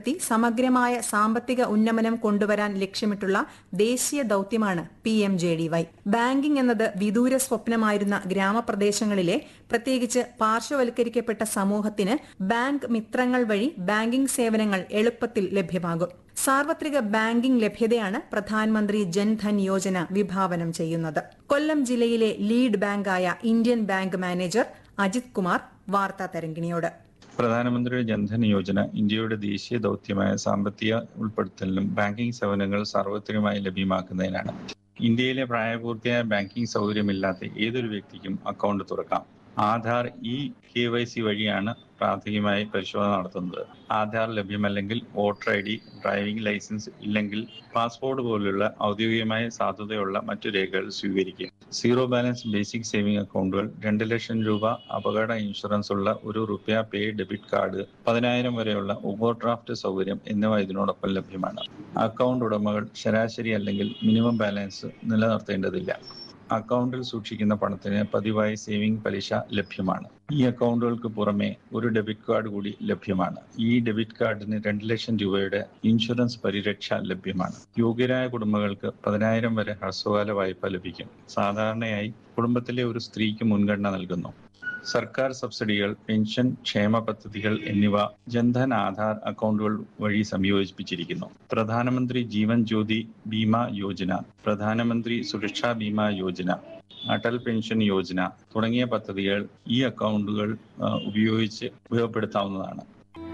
ഉൾപ്പെടുത്തി സമഗ്രമായ സാമ്പത്തിക ഉന്നമനം കൊണ്ടുവരാൻ ലക്ഷ്യമിട്ടുള്ള ദേശീയ ദൌത്യമാണ് P M J D Y banking എന്നത് വിദൂര സ്വപ്നമായിരുന്ന ഗ്രാമപ്രദേശങ്ങളിലെ പ്രത്യേകിച്ച് പാർശ്വവൽക്കരിക്കപ്പെട്ട സമൂഹത്തിന് ബാങ്ക് മിത്രങ്ങൾ വഴി ബാങ്കിംഗ് സേവനങ്ങൾ എളുപ്പത്തിൽ ലഭ്യമാകും സാർവത്രിക ബാങ്കിംഗ് ലഭ്യതയാണ് പ്രധാനമന്ത്രി ജൻധൻ യോജന വിഭാവനം ചെയ്യുന്നത് കൊല്ലം ജില്ലയിലെ ലീഡ് ബാങ്കായ Indian bank manager Ajith Kumar വാർത്താ തരംഗിണിയോട് പ്രധാനമന്ത്രിയുടെ ജൻധൻ യോജന ഇന്ത്യയുടെ ദേശീയ ദൗത്യമായ സാമ്പത്തിക ഉൾപ്പെടുത്തലിനും ബാങ്കിംഗ് സേവനങ്ങൾ സാർവത്രികമായി ലഭ്യമാക്കുന്നതിനാണ് ഇന്ത്യയിലെ പ്രായപൂർത്തിയായ ബാങ്കിംഗ് സൗകര്യമില്ലാത്ത ഏതൊരു വ്യക്തിക്കും അക്കൗണ്ട് തുറക്കാം Aadhaar e K Y C വഴിയാണ് പ്രാഥമികമായി പരിശോധന നടത്തുന്നത് ആധാർ ലഭ്യമല്ലെങ്കിൽ voter I D driving licence ഇല്ലെങ്കിൽ പാസ്പോർട്ട് പോലുള്ള ഔദ്യോഗികമായ സാധുതയുള്ള മറ്റു രേഖകൾ സ്വീകരിക്കും സീറോ ബാലൻസ് ബേസിക് സേവിംഗ് അക്കൗണ്ടുകൾ രണ്ട് ലക്ഷം രൂപ അപകട ഇൻഷുറൻസ് ഉള്ള ഒരു റുപ്യ പേ ഡെബിറ്റ് കാർഡ് പതിനായിരം വരെയുള്ള ഓവർ ഡ്രാഫ്റ്റ് സൗകര്യം എന്നിവ ഇതിനോടൊപ്പം ലഭ്യമാണ് അക്കൗണ്ട് ഉടമകൾ ശരാശരി അല്ലെങ്കിൽ മിനിമം ബാലൻസ് നിലനിർത്തേണ്ടതില്ല അക്കൗണ്ടിൽ സൂക്ഷിക്കുന്ന പണത്തിന് പതിവായി സേവിംഗ് പലിശ ലഭ്യമാണ് ഈ അക്കൗണ്ടുകൾക്ക് പുറമെ ഒരു ഡെബിറ്റ് കാർഡ് കൂടി ലഭ്യമാണ് ഈ ഡെബിറ്റ് കാർഡിന് രണ്ട് ലക്ഷം രൂപയുടെ ഇൻഷുറൻസ് പരിരക്ഷ ലഭ്യമാണ് യോഗ്യരായ കുടുംബങ്ങൾക്ക് പതിനായിരം വരെ ഹ്രസ്വകാല വായ്പ ലഭിക്കും സാധാരണയായി കുടുംബത്തിലെ ഒരു സ്ത്രീക്ക് മുൻഗണന നൽകുന്നു സർക്കാർ സബ്സിഡികൾ പെൻഷൻ ക്ഷേമ പദ്ധതികൾ എന്നിവ ജൻധൻ ആധാർ അക്കൗണ്ടുകൾ വഴി സംയോജിപ്പിച്ചിരിക്കുന്നു പ്രധാനമന്ത്രി ജീവൻ ജ്യോതി ബീമ യോജന പ്രധാനമന്ത്രി സുരക്ഷാ ബീമ യോജന അടൽ പെൻഷൻ യോജന തുടങ്ങിയ പദ്ധതികൾ ഈ അക്കൗണ്ടുകൾ ആ, ഉപയോഗിച്ച് ഉപയോഗപ്പെടുത്താവുന്നതാണ്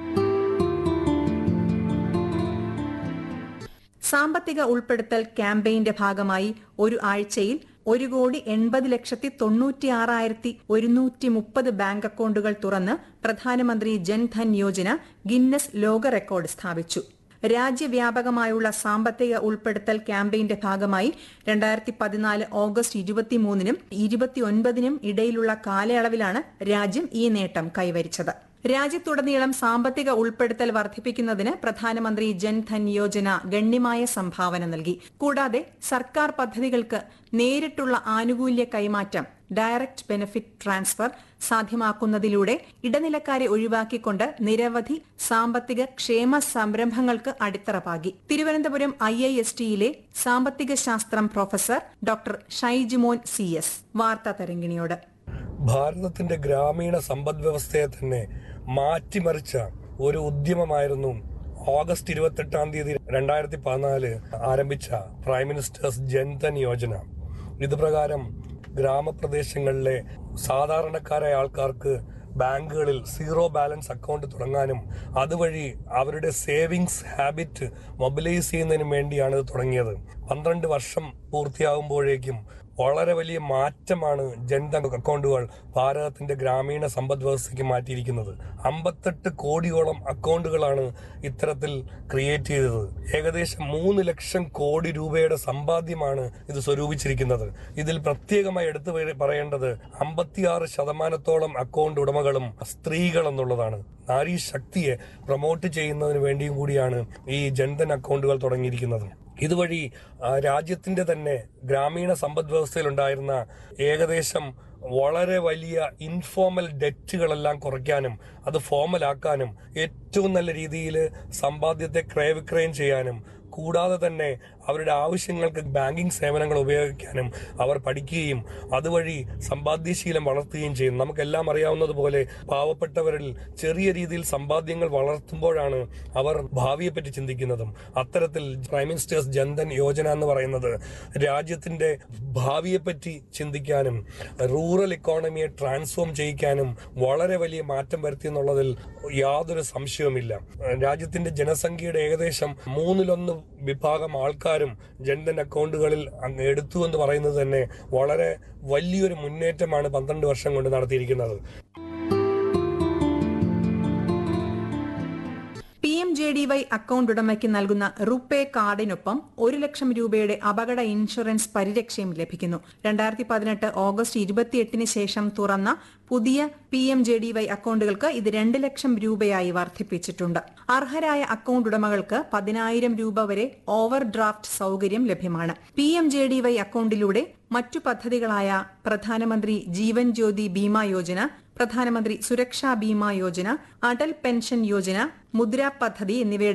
സാമ്പത്തിക ഉൾപ്പെടുത്തൽ ക്യാമ്പയിന്റെ ഭാഗമായി ഒരു ആഴ്ചയിൽ ഒരു കോടി എൺപത് ലക്ഷത്തി തൊണ്ണൂറ്റിയാറായിരത്തി ഒരുന്നൂറ്റി മുപ്പത് ബാങ്ക് അക്കൗണ്ടുകൾ തുറന്ന് പ്രധാനമന്ത്രി ജൻധൻ യോജന ഗിന്നസ് ലോക റെക്കോർഡ് സ്ഥാപിച്ചു രാജ്യവ്യാപകമായുള്ള സാമ്പത്തിക ഉൾപ്പെടുത്തൽ ക്യാമ്പയിന്റെ ഭാഗമായി രണ്ടായിരത്തി പതിനാല് ഓഗസ്റ്റ് ഇരുപത്തിമൂന്നിനും ഇരുപത്തിയൊൻപതിനും ഇടയിലുള്ള കാലയളവിലാണ് രാജ്യം ഈ നേട്ടം കൈവരിച്ചത് രാജ്യത്തുടനീളം സാമ്പത്തിക ഉൾപ്പെടുത്തൽ വർദ്ധിപ്പിക്കുന്നതിന് പ്രധാനമന്ത്രി ജൻധൻ യോജന ഗണ്യമായ സംഭാവന നൽകി കൂടാതെ സർക്കാർ പദ്ധതികൾക്ക് നേരിട്ടുള്ള ആനുകൂല്യ കൈമാറ്റം ഡയറക്ട് ബെനിഫിറ്റ് ട്രാൻസ്ഫർ സാധ്യമാക്കുന്നതിലൂടെ ഇടനിലക്കാരെ ഒഴിവാക്കിക്കൊണ്ട് നിരവധി സാമ്പത്തിക ക്ഷേമ സംരംഭങ്ങൾക്ക് അടിത്തറ പാകി തിരുവനന്തപുരം ഐ ഐ എസ് ടിയിലെ സാമ്പത്തിക ശാസ്ത്രം professor doctor Shaijimon C S വാർത്താ തരംഗിണിയോട് ഭാരതത്തിന്റെ ഗ്രാമീണ സമ്പദ് വ്യവസ്ഥയെ തന്നെ മാറ്റിമറിച്ച ഒരു ഉദ്യമമായിരുന്നു ഓഗസ്റ്റ് ഇരുപത്തെട്ടാം തീയതി രണ്ടായിരത്തി പതിനാല് ആരംഭിച്ച പ്രൈം മിനിസ്റ്റേഴ്സ് ജൻധൻ യോജന ഇത് പ്രകാരം ഗ്രാമപ്രദേശങ്ങളിലെ സാധാരണക്കാരായ ആൾക്കാർക്ക് ബാങ്കുകളിൽ സീറോ ബാലൻസ് അക്കൗണ്ട് തുടങ്ങാനും അതുവഴി അവരുടെ സേവിങ്സ് ഹാബിറ്റ് മൊബിലൈസ് ചെയ്യുന്നതിനും വേണ്ടിയാണ് ഇത് തുടങ്ങിയത് പന്ത്രണ്ട് വർഷം പൂർത്തിയാകുമ്പോഴേക്കും വളരെ വലിയ മാറ്റമാണ് ജൻധൻ അക്കൗണ്ടുകൾ ഭാരതത്തിന്റെ ഗ്രാമീണ സമ്പദ് വ്യവസ്ഥയ്ക്ക് മാറ്റിയിരിക്കുന്നത് അമ്പത്തെട്ട് കോടിയോളം അക്കൗണ്ടുകളാണ് ഇത്തരത്തിൽ ക്രിയേറ്റ് ചെയ്തത് ഏകദേശം മൂന്ന് ലക്ഷം കോടി രൂപയുടെ സമ്പാദ്യമാണ് ഇത് സ്വരൂപിച്ചിരിക്കുന്നത് ഇതിൽ പ്രത്യേകമായി എടുത്തു പറ- പറയേണ്ടത് അമ്പത്തിയാറ് ശതമാനത്തോളം അക്കൗണ്ട് ഉടമകളും സ്ത്രീകൾ എന്നുള്ളതാണ് നാരീ ശക്തിയെ പ്രൊമോട്ട് ചെയ്യുന്നതിന് വേണ്ടിയും കൂടിയാണ് ഈ ജൻധൻ അക്കൗണ്ടുകൾ തുടങ്ങിയിരിക്കുന്നത് ഇതുവഴി ആ, രാജ്യത്തിന്റെ തന്നെ ഗ്രാമീണ സമ്പദ് വ്യവസ്ഥയിൽ ഉണ്ടായിരുന്ന ഏകദേശം വളരെ വലിയ ഇൻഫോർമൽ ഡെറ്റുകളെല്ലാം കുറയ്ക്കാനും അത് ഫോമലാക്കാനും ഏറ്റവും നല്ല രീതിയിൽ സമ്പാദ്യത്തെ ക്രയവിക്രയം ചെയ്യാനും കൂടാതെ തന്നെ അവരുടെ ആവശ്യങ്ങൾക്ക് ബാങ്കിംഗ് സേവനങ്ങൾ ഉപയോഗിക്കാനും അവർ പഠിക്കുകയും അതുവഴി സമ്പാദ്യശീലം വളർത്തുകയും ചെയ്യും നമുക്കെല്ലാം അറിയാവുന്നതുപോലെ പാവപ്പെട്ടവരിൽ ചെറിയ രീതിയിൽ സമ്പാദ്യങ്ങൾ വളർത്തുമ്പോഴാണ് അവർ ഭാവിയെപ്പറ്റി ചിന്തിക്കുന്നതും അത്തരത്തിൽ പ്രൈം മിനിസ്റ്റേഴ്സ് ജൻധൻ യോജന എന്ന് പറയുന്നത് രാജ്യത്തിന്റെ ഭാവിയെപ്പറ്റി ചിന്തിക്കാനും റൂറൽ ഇക്കോണമിയെ ട്രാൻസ്ഫോം ചെയ്യിക്കാനും വളരെ വലിയ മാറ്റം വരുത്തി എന്നുള്ളതിൽ യാതൊരു സംശയവുമില്ല രാജ്യത്തിന്റെ ജനസംഖ്യയുടെ ഏകദേശം മൂന്നിലൊന്ന് വിഭാഗം ആൾക്കാരും ജൻധൻ അക്കൗണ്ടുകളിൽ അങ്ങ് എടുത്തു എന്ന് പറയുന്നത് തന്നെ വളരെ വലിയൊരു മുന്നേറ്റമാണ് പന്ത്രണ്ട് വർഷം കൊണ്ട് നടത്തിയിരിക്കുന്നത് P M J D Y account ഉടമയ്ക്ക് നൽകുന്ന റുപേ കാർഡിനൊപ്പം ഒരു ലക്ഷം രൂപയുടെ അപകട ഇൻഷുറൻസ് പരിരക്ഷയും ലഭിക്കുന്നു രണ്ടായിരത്തി പതിനെട്ട് ഓഗസ്റ്റ് ഇരുപത്തിയെട്ടിന് ശേഷം തുറന്ന പുതിയ P M J D Y അക്കൗണ്ടുകൾക്ക് ഇത് രണ്ട് ലക്ഷം രൂപയായി വർദ്ധിപ്പിച്ചിട്ടുണ്ട് അർഹരായ അക്കൗണ്ട് ഉടമകൾക്ക് പതിനായിരം രൂപ വരെ ഓവർ ഡ്രാഫ്റ്റ് സൗകര്യം ലഭ്യമാണ് P M J D Y അക്കൗണ്ടിലൂടെ മറ്റു പദ്ധതികളായ പ്രധാനമന്ത്രി ജീവൻ ജ്യോതി ബീമ യോജന പ്രധാനമന്ത്രി സുരക്ഷാ ബീമ യോജന അടൽ പെൻഷൻ യോജന മുദ്ര പദ്ധതി എന്നിവയുടെ